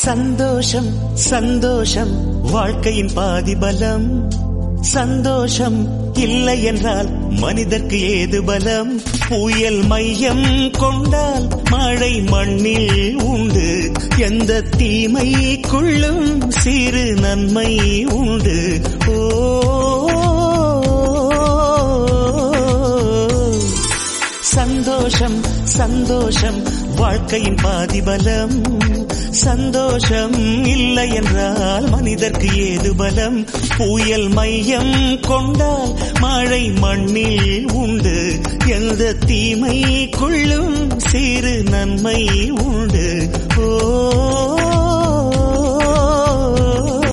சந்தோஷம் சந்தோஷம் வாழ்க்கையின் பாதி பலம் சந்தோஷம் இல்லை என்றால் மனிதர்க்கு ஏது பலம் புயல் மையம் கொண்டால் மழை மண்ணில் உண்டு எந்த தீமைக்குள்ளும் சிறு நன்மை உண்டு ஓ சந்தோஷம் சந்தோஷம் வாழ்க்கையின் பாதி பலம் சந்தோஷம் இல்லை என்றால் மனிதர்க்கு ஏது பலம் புயல் மையம் கொண்டால் மழை மண்ணில் உண்டு எந்த தீமைக்குள்ளும் சிறு நன்மை உண்டு ஓ